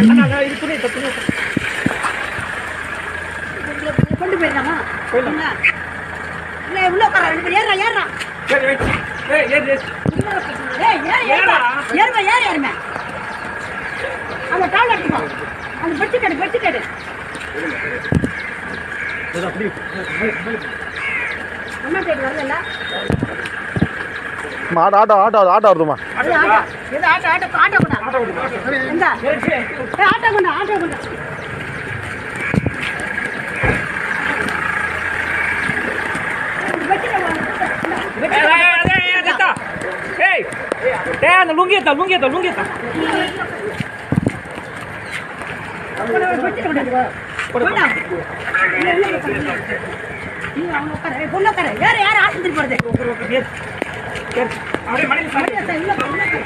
கொண்டு போயிடலாமா என்ன? இல்ல உள்ள உட்கார ரெண்டு பேர் ஏறா ஏறா ஏய் ஏறு ஏறுமா ஏறுமா ஏறு ஏறுமே அந்த டால் எடுத்துக்கோ அந்த பெட்டு கடு பெட்டு கடு அம்மா கேட்டு வரல ஆட்டோ ஆட்டோ ஆட்டோ ஆட்டோ வருதுமா இது ஆட்டோ இது ஆட்டோ ஆட்டோ ஆட்டோ கொண்டா எந்த ஏய், ஆட்டோ கொண்டா ஆட்டோ கொண்டா பெட்டில அந்த லுங்கி எத்தா லுங்கி எத்தா லுங்கி எத்தா பெட்டில கொண்டா கொண்டா நீ அவன உட்கார ஏய், பொண்ணு உட்கார யார் யார் ஆஸ்பத்திரி போறது அப்படியே மணி இல்ல சார், இல்ல பொண்ணு உட்காரு.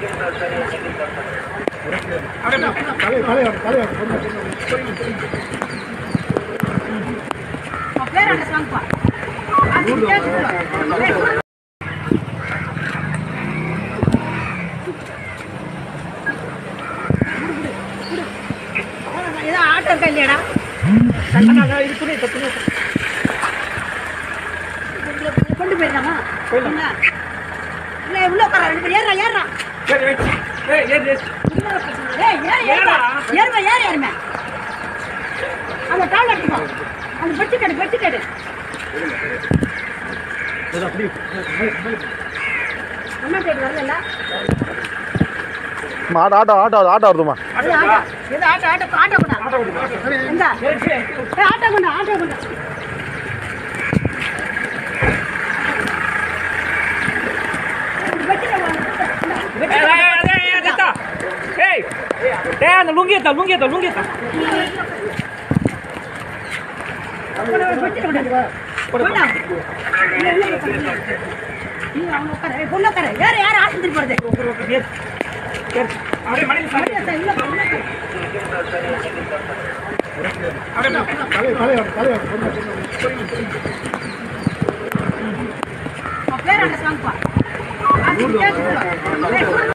அவன் பேர் அங்க வாங்கப்பா அது கேட்டு ஏதோ ஆட்டோ இருக்கா இல்லையாடா இது துணி எத்தா துணி எத்தா கொண்டு போயிடலாமா என்ன? இல்ல உள்ள உட்கார ரெண்டு பேர் ஏறா ஏறா சரி வெயிட் ஏய் ஏறு ஏறு ஏய் ஏறு ஏறுமா ஏறுமா ஏறு ஏறுமே அந்த டால் எடுத்துக்கோ அந்த பெட்டு கடு பெட்டு கடு அம்மா கேட்டு வரல ஆட்டோ ஆட்டோ ஆட்டோ ஆட்டோ வருதுமா இது ஆட்டோ இது ஆட்டோ ஆட்டோ ஆட்டோ கொண்டா எந்த ஏய், ஆட்டோ கொண்டா ஆட்டோ கொண்டா பெட்டில ஏய் ஏய் அந்த லுங்கி எத்தா லுங்கி எத்தா லுங்கி எத்தா பொண்ணு உட்கார யார் யார் ஆஸ்பத்திரி போறது அப்படியே மணி இல்ல பொண்ணு உட்காரு. அவன் பேர் அங்க வாங்கப்பா அது கேட்டு